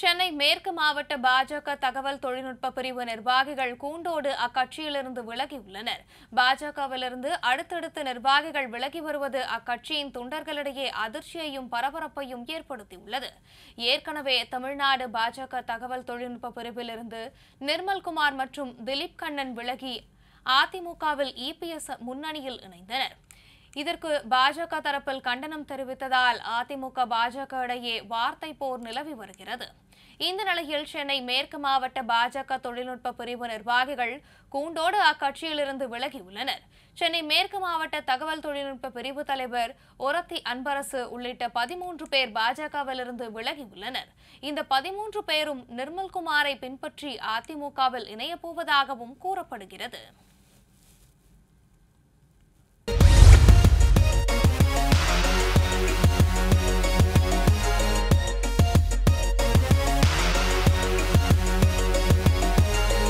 சென்னை மேற்கு மாவட்ட பாஜக தகவல் தொழில்நுட்ப பிரிவு நிர்வாகிகள் கூண்டோடு அக்கட்சியிலிருந்து விலகியுள்ளனர் பாஜகவிலிருந்து அடுத்தடுத்து நிர்வாகிகள் விலகி வருவது அக்கட்சியின் தொண்டர்களிடையே அதிர்ச்சியையும் பரபரப்பையும் ஏற்படுத்தியுள்ளது ஏற்கனவே தமிழ்நாடு பாஜக தகவல் தொழில்நுட்ப பிரிவிலிருந்து நிர்மல்குமார் மற்றும் திலீப் கண்ணன் விலகி அதிமுகவில் இபிஎஸ் முன்னணியில் இணைந்தனர் இதற்கு பாஜக தரப்பில் கண்டனம் தெரிவித்ததால் அதிமுக பாஜக இடையே வார்த்தை போர் நிலவி வருகிறது இந்த நிலையில் சென்னை மேற்கு மாவட்ட பாஜக தொழில்நுட்ப பிரிவு நிர்வாகிகள் கூண்டோடு அக்கட்சியிலிருந்து விலகியுள்ளனர் சென்னை மேற்கு மாவட்ட தகவல் தொழில்நுட்ப பிரிவு தலைவர் ஒரத்தி அன்பரசு உள்ளிட்ட பதிமூன்று பேர் பாஜகவிலிருந்து விலகியுள்ளனர் இந்த பதிமூன்று பேரும் நிர்மல்குமாரை பின்பற்றி அதிமுகவில் இணையப் போவதாகவும் கூறப்படுகிறது